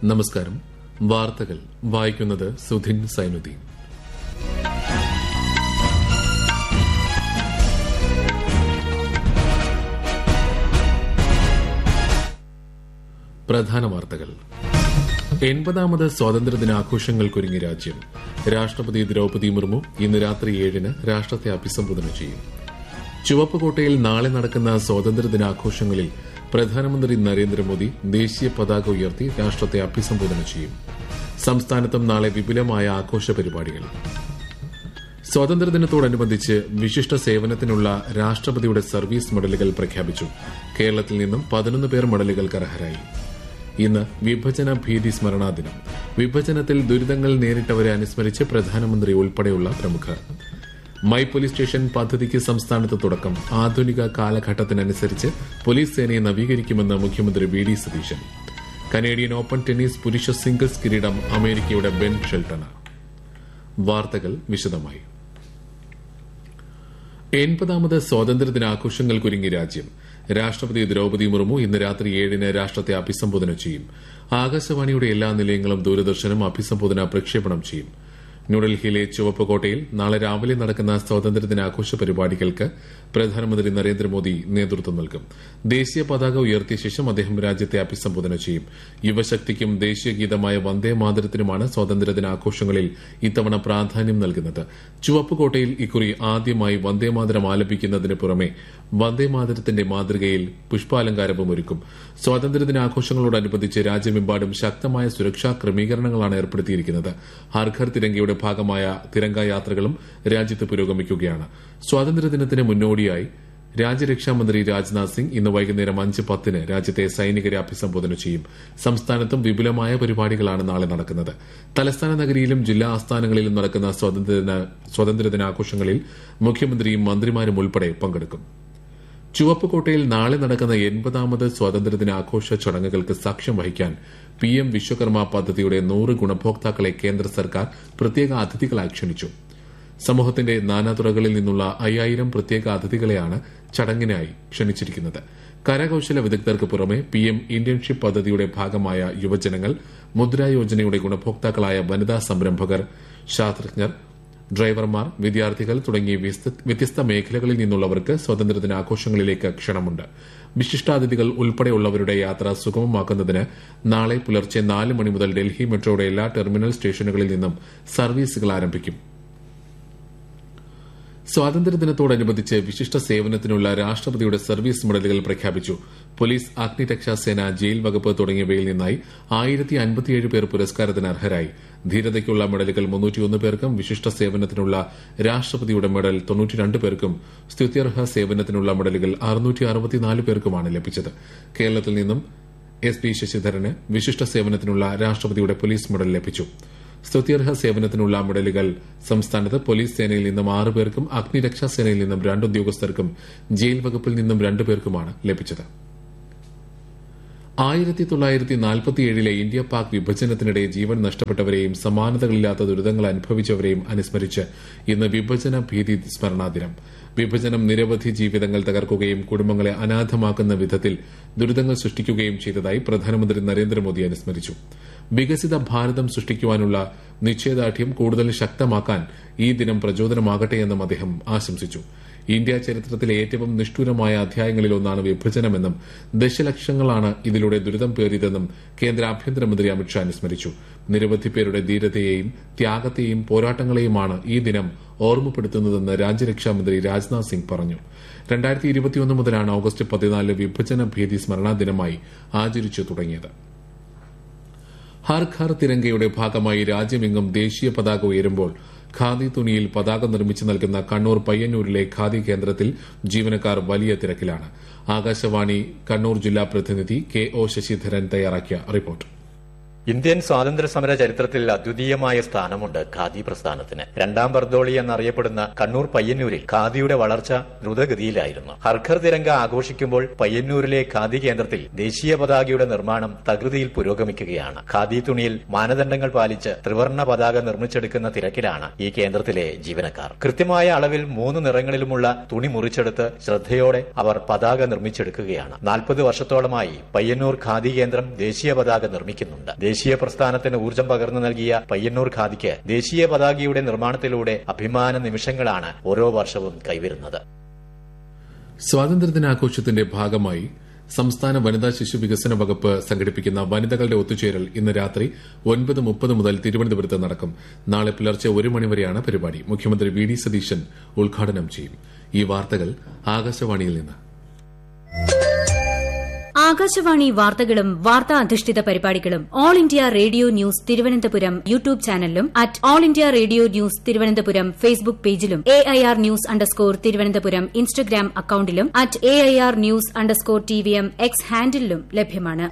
നമസ്കാരം വാർത്തകൾ വായിക്കുന്നത് സുധിൻ സൈനുദ്ദീൻ പ്രധാന വാർത്തകൾ എൺപതാമത് സ്വാതന്ത്ര്യദിനാഘോഷങ്ങൾക്കൊരുങ്ങി രാജ്യം രാഷ്ട്രപതി ദ്രൌപതി മുർമു ഇന്ന് രാത്രി ഏഴിന് രാഷ്ട്രത്തെ അഭിസംബോധന ചെയ്യും ചുവപ്പുകോട്ടയിൽ നാളെ നടക്കുന്ന സ്വാതന്ത്ര്യദിനാഘോഷങ്ങളിൽ പ്രധാനമന്ത്രി നരേന്ദ്രമോദി ദേശീയ പതാക ഉയർത്തി രാഷ്ട്രത്തെ അഭിസംബോധന ചെയ്യും സംസ്ഥാനത്തും നാളെ വിപുലമായ ആഘോഷ പരിപാടികൾ സ്വാതന്ത്ര്യദിനത്തോടനുബന്ധിച്ച് വിശിഷ്ട സേവനത്തിനുള്ള രാഷ്ട്രപതിയുടെ സർവീസ് മെഡലുകൾ പ്രഖ്യാപിച്ചു കേരളത്തിൽ നിന്നും പതിനൊന്ന് പേർ മെഡലുകൾക്ക് അർഹരായി ഇന്ന് വിഭജന ഭീതി സ്മരണാ ദിനം വിഭജനത്തിൽ ദുരിതങ്ങൾ നേരിട്ടവരെ അനുസ്മരിച്ച് പ്രധാനമന്ത്രി ഉൾപ്പെടെയുള്ള പ്രമുഖർ മൈ പോലീസ് സ്റ്റേഷൻ പദ്ധതിക്ക് സംസ്ഥാനത്ത് തുടക്കം ആധുനിക കാലഘട്ടത്തിനനുസരിച്ച് പോലീസ് സേനയെ നവീകരിക്കുമെന്ന് മുഖ്യമന്ത്രി V D Satheesan Canadian open tennis പുരുഷ സിംഗിൾസ് കിരീടം അമേരിക്കയുടെ ബെൻ ഷെൽട്ടണ് വാർത്തകൾ വിശദമായി എൺപതാമത് സ്വാതന്ത്ര്യദിനാഘോഷങ്ങൾക്കൊരുങ്ങി രാജ്യം രാഷ്ട്രപതി ദ്രൌപതി മുർമു ഇന്ന് രാത്രി ഏഴിന് രാഷ്ട്രത്തെ അഭിസംബോധന ചെയ്യും ആകാശവാണിയുടെ എല്ലാ നിലയങ്ങളും ദൂരദർശനും അഭിസംബോധന പ്രക്ഷേപണം ചെയ്യും ന്യൂഡൽഹിയിലെ ചുവപ്പുകോട്ടയിൽ നാളെ രാവിലെ നടക്കുന്ന സ്വാതന്ത്ര്യദിനാഘോഷ പരിപാടികൾക്ക് പ്രധാനമന്ത്രി നരേന്ദ്രമോദി നേതൃത്വം നൽകും ദേശീയ പതാക ഉയർത്തിയ ശേഷം അദ്ദേഹം രാജ്യത്തെ അഭിസംബോധന ചെയ്യും യുവശക്തിക്കും ദേശീയ ഗീതമായ വന്ദേ മാതരത്തിനുമാണ് സ്വാതന്ത്ര്യദിനാഘോഷങ്ങളിൽ ഇത്തവണ പ്രാധാന്യം നൽകുന്നത് ചുവപ്പുകോട്ടയിൽ ഇക്കുറി ആദ്യമായി വന്ദേമാതരം ആലപിക്കുന്നതിന് പുറമെ വന്ദേമാതരത്തിന്റെ മാതൃകയിൽ പുഷ്പാലങ്കാരവും ഒരുക്കും സ്വാതന്ത്ര്യദിനാഘോഷങ്ങളോടനുബന്ധിച്ച് രാജ്യമെമ്പാടും ശക്തമായ സുരക്ഷാ ക്രമീകരണങ്ങളാണ് ഏർപ്പെടുത്തിയിരിക്കുന്നത് ഹർഘർ തിരങ്കയുടെ ഭാഗമായ തിരങ്ക യാത്രകളും രാജ്യത്ത് പുരോഗമിക്കുകയാണ് സ്വാതന്ത്ര്യദിനത്തിന് മുന്നോടിയായി രാജ്യരക്ഷാമന്ത്രി രാജ്നാഥ് സിംഗ് ഇന്ന് വൈകുന്നേരം അഞ്ച് പത്തിന് രാജ്യത്തെ സൈനികരെ അഭിസംബോധന ചെയ്യും സംസ്ഥാനത്തും വിപുലമായ പരിപാടികളാണ് നാളെ നടക്കുന്നത് തലസ്ഥാന നഗരിയിലും ജില്ലാ ആസ്ഥാനങ്ങളിലും നടക്കുന്ന സ്വാതന്ത്ര്യദിനാഘോഷങ്ങളിൽ മുഖ്യമന്ത്രിയും മന്ത്രിമാരും ഉൾപ്പെടെ പങ്കെടുക്കും ചുവപ്പുകോട്ടയിൽ നാളെ നടക്കുന്ന എൺപതാമത് സ്വാതന്ത്ര്യദിനാഘോഷ ചടങ്ങുകൾക്ക് സാക്ഷ്യം വഹിക്കാൻ പി എം വിശ്വകർമ്മ പദ്ധതിയുടെ നൂറ് ഗുണഭോക്താക്കളെ കേന്ദ്ര സർക്കാർ പ്രത്യേക അതിഥികളായി ക്ഷണിച്ചു സമൂഹത്തിന്റെ നാനാതുറകളിൽ നിന്നുള്ള അയ്യായിരം പ്രത്യേക അതിഥികളെയാണ് ചടങ്ങിനായി ക്ഷണിച്ചിരിക്കുന്നത് കരകൌശല വിദഗ്ധർക്ക് പുറമെ പി എം ഇന്റേൺഷിപ്പ് പദ്ധതിയുടെ ഭാഗമായ യുവജനങ്ങൾ മുദ്രാ യോജനയുടെ ഗുണഭോക്താക്കളായ വനിതാ സംരംഭകർ ശാസ്ത്രജ്ഞർ ഡ്രൈവർമാർ വിദ്യാർത്ഥികൾ തുടങ്ങിയ വ്യത്യസ്ത മേഖലകളിൽ നിന്നുള്ളവർക്ക് സ്വാതന്ത്ര്യദിനാഘോഷങ്ങളിലേക്ക് ക്ഷണമുണ്ട് വിശിഷ്ടാതിഥികൾ ഉൾപ്പെടെയുള്ളവരുടെ യാത്ര സുഗമമാക്കുന്നതിന് നാളെ പുലർച്ചെ നാല് മണി മുതൽ ഡൽഹി മെട്രോയുടെ എല്ലാ ടെർമിനൽ സ്റ്റേഷനുകളിൽ നിന്നും സർവീസുകൾ ആരംഭിക്കും സ്വാതന്ത്ര്യദിനത്തോടനുബന്ധിച്ച് വിശിഷ്ട സേവനത്തിനുള്ള രാഷ്ട്രപതിയുടെ സർവീസ് മെഡലുകൾ പ്രഖ്യാപിച്ചു പോലീസ് അഗ്നിരക്ഷാസേന ജയിൽ വകുപ്പ് തുടങ്ങിയവയിൽ നിന്നായി ആയിരത്തി അൻപത്തിയേഴ് പേർ പുരസ്കാരത്തിന് അർഹരായി ധീരതയ്ക്കുള്ള മെഡലുകൾ മുന്നൂറ്റിയൊന്ന് പേർക്കും വിശിഷ്ട സേവനത്തിനുള്ള രാഷ്ട്രപതിയുടെ മെഡൽ തൊണ്ണൂറ്റിരണ്ട് പേർക്കും സ്തുത്യർഹ സേവനത്തിനുള്ള മെഡലുകൾ അറുന്നൂറ്റി അറുപത്തിനാല് പേർക്കുമാണ് ലഭിച്ചത് കേരളത്തിൽ നിന്നും എസ് പി ശശിധരന് വിശിഷ്ട സേവനത്തിനുള്ള രാഷ്ട്രപതിയുടെ പോലീസ് മെഡൽ ലഭിച്ചു സ്തുത്യർഹ സേവനത്തിനുള്ള മെഡലുകൾ സംസ്ഥാനത്ത് പോലീസ് സേനയിൽ നിന്നും ആറ് പേർക്കും അഗ്നിരക്ഷാ സേനയിൽ നിന്നും രണ്ട് ഉദ്യോഗസ്ഥർക്കും ജയിൽ വകുപ്പിൽ നിന്നും രണ്ടു പേർക്കുമാണ് ലഭിച്ചത് ആയിരത്തി തൊള്ളായിരത്തി നാൽപ്പത്തിയേഴിലെ ഇന്ത്യ പാക് വിഭജനത്തിനിടെ ജീവൻ നഷ്ടപ്പെട്ടവരെയും സമാനതകളില്ലാത്ത ദുരിതങ്ങൾ അനുഭവിച്ചവരെയും അനുസ്മരിച്ച് ഇന്ന് വിഭജന ഭീതി സ്മരണാ ദിനം വിഭജനം നിരവധി ജീവിതങ്ങൾ തകർക്കുകയും കുടുംബങ്ങളെ അനാഥമാക്കുന്ന വിധത്തിൽ ദുരിതങ്ങൾ സൃഷ്ടിക്കുകയും ചെയ്തതായി പ്രധാനമന്ത്രി നരേന്ദ്രമോദി അനുസ്മരിച്ചു വികസിത ഭാരതം സൃഷ്ടിക്കുവാനുള്ള നിശ്ചയദാർഢ്യം കൂടുതൽ ശക്തമാക്കാൻ ഈ ദിനം പ്രചോദനമാകട്ടെയെന്നും അദ്ദേഹം ആശംസിച്ചു ഇന്ത്യ ചരിത്രത്തിലെ ഏറ്റവും നിഷ്ഠുരമായ അധ്യായങ്ങളിലൊന്നാണ് വിഭജനമെന്നും ദശലക്ഷങ്ങളാണ് ഇതിലൂടെ ദുരിതം പേറിയതെന്നും കേന്ദ്ര ആഭ്യന്തരമന്ത്രി അമിത്ഷാ അനുസ്മരിച്ചു നിരവധി പേരുടെ ധീരതയെയും ത്യാഗത്തെയും പോരാട്ടങ്ങളെയുമാണ് ഈ ദിനം ഓർമ്മപ്പെടുത്തുന്നതെന്ന് രാജ്യരക്ഷാമന്ത്രി രാജ്നാഥ് സിംഗ് പറഞ്ഞു രണ്ടായിരത്തി ഇരുപത്തിയൊന്ന് മുതലാണ് ഓഗസ്റ്റ് പതിനാല് വിഭജന ഭീതി സ്മരണാ ദിനമായി ആചരിച്ചു തുടങ്ങിയത് ഹർ ഘർ തിരങ്കയുടെ ഭാഗമായി രാജ്യമെങ്ങും ദേശീയ പതാക ഉയരുമ്പോൾ ഖാദി തുണിയിൽ പതാക നിർമ്മിച്ചു നൽകുന്ന കണ്ണൂർ പയ്യന്നൂരിലെ ഖാദി കേന്ദ്രത്തിൽ ജീവനക്കാർ വലിയ തിരക്കിലാണ് ആകാശവാണി കണ്ണൂർ ജില്ലാ പ്രതിനിധി കെ ഒ ശശിധരൻ തയ്യാറാക്കിയ റിപ്പോർട്ട് ഇന്ത്യൻ സ്വാതന്ത്ര്യ സമര ചരിത്രത്തിൽ അദ്വിതീയമായ സ്ഥാനമുണ്ട് ഖാദി പ്രസ്ഥാനത്തിന് രണ്ടാം ബർദോളി എന്നറിയപ്പെടുന്ന കണ്ണൂർ പയ്യന്നൂരിൽ ഖാദിയുടെ വളർച്ച ദ്രുതഗതിയിലായിരുന്നു ഹർഖർ തിരങ്ക ആഘോഷിക്കുമ്പോൾ പയ്യന്നൂരിലെ ഖാദി കേന്ദ്രത്തിൽ ദേശീയ പതാകയുടെ നിർമ്മാണം തകൃതിയിൽ പുരോഗമിക്കുകയാണ് ഖാദി തുണിയിൽ മാനദണ്ഡങ്ങൾ പാലിച്ച് ത്രിവർണ പതാക നിർമ്മിച്ചെടുക്കുന്ന തിരക്കിലാണ് ഈ കേന്ദ്രത്തിലെ ജീവനക്കാർ കൃത്യമായ അളവിൽ മൂന്ന് നിറങ്ങളിലുമുള്ള തുണി മുറിച്ചെടുത്ത് ശ്രദ്ധയോടെ അവർ പതാക നിർമ്മിച്ചെടുക്കുകയാണ് നാൽപ്പത് വർഷത്തോളമായി പയ്യന്നൂർ ഖാദി കേന്ദ്രം ദേശീയ പതാക നിർമ്മിക്കുന്നുണ്ട് ദേശീയ പ്രസ്ഥാനത്തിന് ഊർജ്ജം പകർന്നു നൽകിയ പയ്യന്നൂർ ഖാദിക്ക് ദേശീയ പതാകയുടെ നിർമ്മാണത്തിലൂടെ അഭിമാന നിമിഷങ്ങളാണ് ഓരോ വർഷവും കൈവരുന്നത് സ്വാതന്ത്ര്യദിനാഘോഷത്തിന്റെ ഭാഗമായി സംസ്ഥാന വനിതാ ശിശു വികസന വകുപ്പ് സംഘടിപ്പിക്കുന്ന വനിതകളുടെ ഒത്തുചേരൽ ഇന്ന് രാത്രി ഒൻപത് മുപ്പത് മുതൽ തിരുവനന്തപുരത്ത് നടക്കും നാളെ പുലർച്ചെ ഒരു മണിവരെയാണ് പരിപാടി മുഖ്യമന്ത്രി വി ഡി സതീശൻ ഉദ്ഘാടനം ചെയ്യും ഈ വാർത്തകൾ ആകാശവാണിയിൽ നിന്ന് ആകാശവാണി വാർത്തകളും വാർത്താ അധിഷ്ഠിത പരിപാടികളും all India radio news Thiruvananthapuram YouTube ചാനലിലും at all India radio news Thiruvananthapuram Facebook പേജിലും A I R news underscore Thiruvananthapuram Instagram അക്കൌണ്ടിലും at A I R news underscore T V M X ഹാൻഡിലും ലഭ്യമാണ്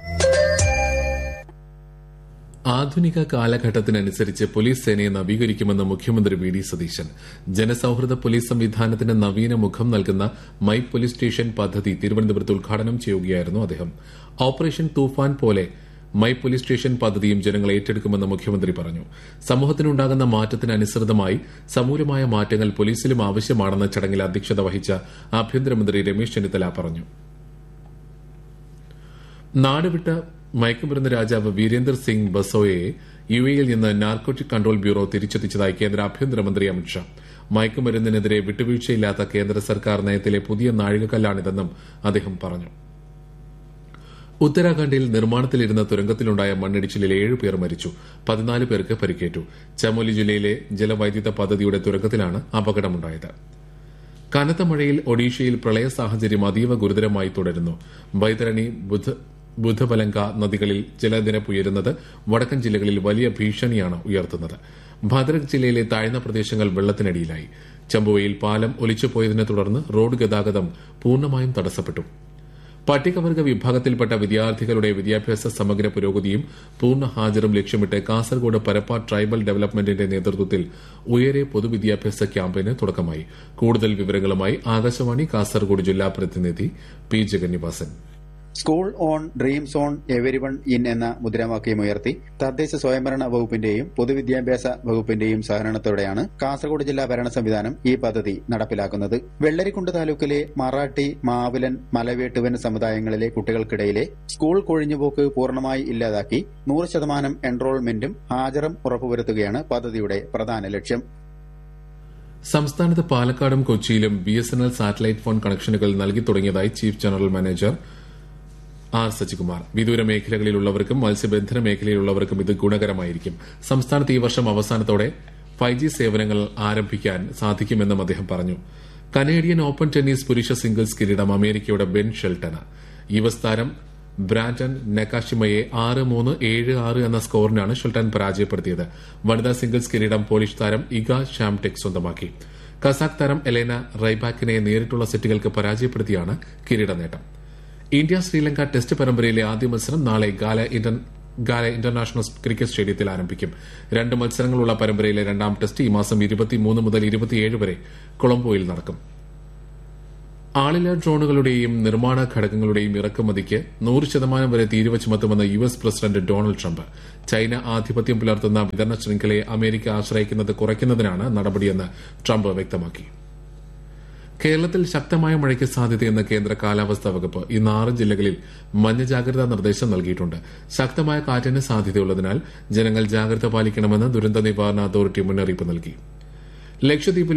ആധുനിക കാലഘട്ടത്തിനനുസരിച്ച് പോലീസ് സേനയെ നവീകരിക്കുമെന്ന് മുഖ്യമന്ത്രി വി ഡി സതീശൻ ജനസൌഹൃദ പോലീസ് സംവിധാനത്തിന് നവീന മുഖം നൽകുന്ന മൈ പോലീസ് സ്റ്റേഷൻ പദ്ധതി തിരുവനന്തപുരത്ത് ഉദ്ഘാടനം ചെയ്യുകയായിരുന്നു അദ്ദേഹം ഓപ്പറേഷൻ തൂഫാൻ പോലെ മൈ പോലീസ് സ്റ്റേഷൻ പദ്ധതിയും ജനങ്ങൾ ഏറ്റെടുക്കുമെന്ന് മുഖ്യമന്ത്രി പറഞ്ഞു സമൂഹത്തിനുണ്ടാകുന്ന മാറ്റത്തിനനുസൃതമായി സമൂലമായ മാറ്റങ്ങൾ പോലീസിലും ആവശ്യമാണെന്ന് ചടങ്ങിൽ അധ്യക്ഷത വഹിച്ച ആഭ്യന്തരമന്ത്രി രമേശ് ചെന്നിത്തല പറഞ്ഞു നാടുവിട്ട മയക്കുമരുന്ന് രാജാവ് വീരേന്ദർ സിംഗ് ബസോയെ യു എയിൽ നിന്ന് നാർക്കോട്ടിക് കൺട്രോൾ ബ്യൂറോ തിരിച്ചെത്തിച്ചതായി കേന്ദ്ര ആഭ്യന്തരമന്ത്രി അമിത്ഷാ മയക്കുമരുന്നിനെതിരെ വിട്ടുവീഴ്ചയില്ലാത്ത കേന്ദ്ര സർക്കാർ നയത്തിലെ പുതിയ നാഴികക്കല്ലാണിതെന്നും അദ്ദേഹം പറഞ്ഞു ഉത്തരാഖണ്ഡിൽ നിർമ്മാണത്തിലിരുന്ന തുരങ്കത്തിലുണ്ടായ മണ്ണിടിച്ചിലിൽ ഏഴ് പേർ മരിച്ചു പതിനാല് പേർക്ക് പരിക്കേറ്റു ചമോലി ജില്ലയിലെ ജലവൈദ്യുത പദ്ധതിയുടെ തുരങ്കത്തിലാണ് അപകടമുണ്ടായത് കനത്ത മഴയിൽ ഒഡീഷയിൽ പ്രളയ സാഹചര്യം അതീവ ഗുരുതരമായി തുടരുന്നു ബൈതരണി ബുധ ബുധബലങ്ക നദികളിൽ ജലനിരപ്പ് ഉയരുന്നത് വടക്കൻ ജില്ലകളിൽ വലിയ ഭീഷണിയാണ് ഉയർത്തുന്നത് ഭദ്രക് ജില്ലയിലെ താഴ്ന്ന പ്രദേശങ്ങൾ വെള്ളത്തിനടിയിലായി ചമ്പുവയിൽ പാലം ഒലിച്ചുപോയതിനെ തുടർന്ന് റോഡ് ഗതാഗതം പൂർണ്ണമായും തടസ്സപ്പെട്ടു പട്ടികവർഗ വിഭാഗത്തിൽപ്പെട്ട വിദ്യാർത്ഥികളുടെ വിദ്യാഭ്യാസ സമഗ്ര പുരോഗതിയും പൂർണ്ണ ഹാജരും ലക്ഷ്യമിട്ട് കാസർഗോഡ് പരപ്പ ട്രൈബൽ ഡെവലപ്മെന്റിന്റെ നേതൃത്വത്തിൽ ഉയരെ പൊതുവിദ്യാഭ്യാസ ക്യാമ്പയിന് തുടക്കമായി കൂടുതൽ വിവരങ്ങളുമായി ആകാശവാണി കാസർഗോഡ് ജില്ലാ പ്രതിനിധി P Jagannivasan school on dreams on everyone in എന്ന മുദ്രാവാക്യമുയർത്തി തദ്ദേശ സ്വയംഭരണ വകുപ്പിന്റെയും പൊതുവിദ്യാഭ്യാസ വകുപ്പിന്റെയും സഹകരണത്തോടെയാണ് കാസർഗോഡ് ജില്ലാ ഭരണ സംവിധാനം ഈ പദ്ധതി നടപ്പിലാക്കുന്നത് വെള്ളരിക്കുണ്ട് താലൂക്കിലെ മറാഠി മാവിലൻ മലവേട്ടുവൻ സമുദായങ്ങളിലെ കുട്ടികൾക്കിടയിലെ സ്കൂൾ കൊഴിഞ്ഞുപോക്ക് പൂർണ്ണമായി ഇല്ലാതാക്കി നൂറ് ശതമാനം എൻറോൾമെന്റും ഹാജറും ഉറപ്പുവരുത്തുകയാണ് പദ്ധതിയുടെ പ്രധാന ലക്ഷ്യം സംസ്ഥാനത്ത് പാലക്കാടും കൊച്ചിയിലും B S N L satellite phone കണക്ഷനുകൾ നൽകി തുടങ്ങിയതായി chief general manager R Sajikumar വിദൂര മേഖലകളിലുള്ളവർക്കും മത്സ്യബന്ധന മേഖലയിലുള്ളവർക്കും ഇത് ഗുണകരമായിരിക്കും സംസ്ഥാനത്ത് ഈ വർഷം അവസാനത്തോടെ ഫൈവ് ജി സേവനങ്ങൾ ആരംഭിക്കാൻ സാധിക്കുമെന്നും അദ്ദേഹം പറഞ്ഞു കനേഡിയൻ ഓപ്പൺ ടെന്നീസ് പുരുഷ സിംഗിൾസ് കിരീടം അമേരിക്കയുടെ ബെൻ ഷെൽട്ടന് യു എസ് താരം ബ്രാൻഡൻ നെക്കാഷിമയെ ആറ് മൂന്ന് ഏഴ് ആറ് എന്ന സ്കോറിനാണ് ഷെൽട്ടൻ പരാജയപ്പെടുത്തിയത് വനിതാ സിംഗിൾസ് കിരീടം പോളിഷ് താരം ഇഗ ഷാംടെക് സ്വന്തമാക്കി കസാഖ് താരം എലേന റൈബാക്കിനെ നേരിട്ടുള്ള സെറ്റുകൾക്ക് പരാജയപ്പെടുത്തിയാണ് കിരീട നേട്ടം ഇന്ത്യ ശ്രീലങ്ക ടെസ്റ്റ് പരമ്പരയിലെ ആദ്യ മത്സരം നാളെ ഗാല ഗാല ഇന്റർനാഷണൽ ക്രിക്കറ്റ് സ്റ്റേഡിയത്തിൽ ആരംഭിക്കും രണ്ട് മത്സരങ്ങളുള്ള പരമ്പരയിലെ രണ്ടാം ടെസ്റ്റ് ഈ മാസം ഇരുപത്തിമൂന്ന് മുതൽ ഇരുപത്തിയേഴ് വരെ കൊളംബോയിൽ നടക്കും ആളില്ലാ ഡ്രോണുകളുടെയും നിർമ്മാണ ഘടകങ്ങളുടെയും ഇറക്കുമതിക്ക് നൂറ് ശതമാനം വരെ തീരുവ ചുമത്തുമെന്ന് U S president Donald Trump China ആധിപത്യം പുലർത്തുന്ന വിതരണ ശൃംഖലയെ അമേരിക്ക ആശ്രയിക്കുന്നത് കുറയ്ക്കുന്നതിനാണ് നടപടിയെന്ന് ട്രംപ് വ്യക്തമാക്കി കേരളത്തിൽ ശക്തമായ മഴയ്ക്ക് സാധ്യതയെന്ന് കേന്ദ്ര കാലാവസ്ഥാ വകുപ്പ് ഇന്ന് ആറ് ജില്ലകളിൽ മഞ്ഞ ജാഗ്രതാ നിർദ്ദേശം നൽകിയിട്ടുണ്ട് ശക്തമായ കാറ്റിന് സാധ്യതയുള്ളതിനാൽ ജനങ്ങൾ ജാഗ്രത പാലിക്കണമെന്ന് ദുരന്ത നിവാരണ അതോറിറ്റി മുന്നറിയിപ്പ് നൽകി ലക്ഷദ്വീപിൽ